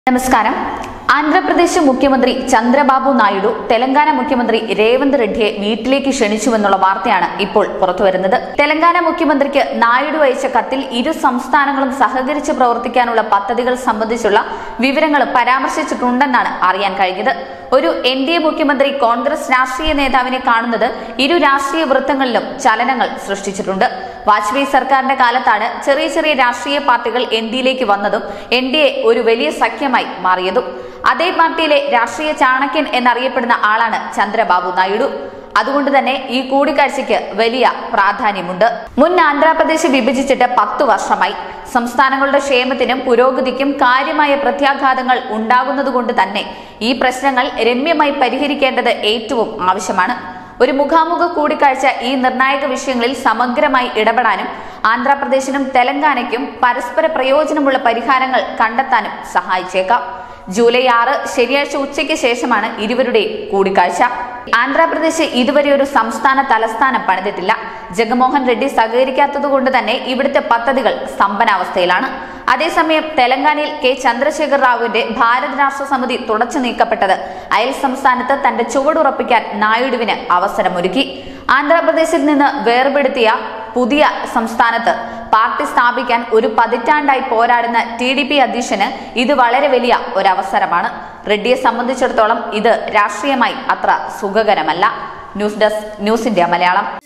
നമസ്കാരം ആന്ധ്രാപ്രദേശ് മുഖ്യമന്ത്രി ചന്ദ്രബാബു നായിഡു തെലങ്കാന മുഖ്യമന്ത്രി രേവന്ത് റെഡ്ഡിയെ വീട്ടിലേക്ക് ക്ഷണിച്ചുവെന്നുള്ള വാർത്തയാണ് ഇപ്പോൾ പുറത്തുവരുന്നത് തെലങ്കാന മുഖ്യമന്ത്രിക്ക് നായിഡു അയച്ച കത്തിൽ ഇരു സംസ്ഥാനങ്ങളും സഹകരിച്ച് പ്രവർത്തിക്കാനുള്ള പദ്ധതികൾ സംബന്ധിച്ചുള്ള വിവരങ്ങൾ പരാമർശിച്ചിട്ടുണ്ടെന്നാണ് അറിയാൻ കഴിഞ്ഞത് ഒരു എൻ ഡി എ മുഖ്യമന്ത്രി കോൺഗ്രസ് രാഷ്ട്രീയ നേതാവിനെ കാണുന്നത് ഇരു രാഷ്ട്രീയ വൃത്തങ്ങളിലും ചലനങ്ങൾ സൃഷ്ടിച്ചിട്ടുണ്ട് വാജ്പേയി സർക്കാരിന്റെ കാലത്താണ് ചെറിയ ചെറിയ രാഷ്ട്രീയ പാർട്ടികൾ എൻ ഡിയിലേക്ക് വന്നതും എൻ ഡി എ ഒരു വലിയ സഖ്യമായി മാറിയതും അതേ പാർട്ടിയിലെ രാഷ്ട്രീയ ചാണക്യൻ എന്നറിയപ്പെടുന്ന ആളാണ് ചന്ദ്രബാബു നായിഡു അതുകൊണ്ട് തന്നെ ഈ കൂടിക്കാഴ്ചയ്ക്ക് വലിയ പ്രാധാന്യമുണ്ട് മുൻ ആന്ധ്രാപ്രദേശ് വിഭജിച്ചിട്ട് പത്തു വർഷമായി സംസ്ഥാനങ്ങളുടെ ക്ഷേമത്തിനും പുരോഗതിക്കും കാര്യമായ പ്രത്യാഘാതങ്ങൾ ഉണ്ടാകുന്നതുകൊണ്ട് തന്നെ ഈ പ്രശ്നങ്ങൾ രമ്യമായി പരിഹരിക്കേണ്ടത് ഏറ്റവും ആവശ്യമാണ് ഒരു മുഖാമുഖ കൂടിക്കാഴ്ച ഈ നിർണായക വിഷയങ്ങളിൽ സമഗ്രമായി ഇടപെടാനും ആന്ധ്രാപ്രദേശിനും തെലങ്കാനയ്ക്കും പരസ്പര പ്രയോജനമുള്ള പരിഹാരങ്ങൾ കണ്ടെത്താനും സഹായിച്ചേക്കാം ജൂലൈ ആറ് ശനിയാഴ്ച ഉച്ചയ്ക്ക് ശേഷമാണ് ഇരുവരുടെയും കൂടിക്കാഴ്ച ആന്ധ്രാപ്രദേശ് ഇതുവരെ ഒരു സംസ്ഥാന തലസ്ഥാനം പണിതിട്ടില്ല ജഗൻമോഹൻ റെഡ്ഡി സഹകരിക്കാത്തതുകൊണ്ട് തന്നെ ഇവിടുത്തെ പദ്ധതികൾ സ്തംഭനാവസ്ഥയിലാണ് അതേസമയം തെലങ്കാനയിൽ കെ ചന്ദ്രശേഖർ റാവുവിന്റെ ഭാരത് രാഷ്ട്ര സമിതി തുടച്ചു നീക്കപ്പെട്ടത് അയൽ സംസ്ഥാനത്ത് തന്റെ ചുവടുറപ്പിക്കാൻ നായിഡുവിന് അവസരമൊരുക്കി ആന്ധ്രാപ്രദേശിൽ നിന്ന് വേർപെടുത്തിയ പുതിയ സംസ്ഥാനത്ത് പാർട്ടി സ്ഥാപിക്കാൻ ഒരു പതിറ്റാണ്ടായി പോരാടുന്ന ടി ഡി പി അധ്യക്ഷന് ഇത് വളരെ വലിയ ഒരവസരമാണ് റെഡ്ഡിയെ സംബന്ധിച്ചിടത്തോളം ഇത് രാഷ്ട്രീയമായി അത്ര സുഖകരമല്ല news desk news India Malayalam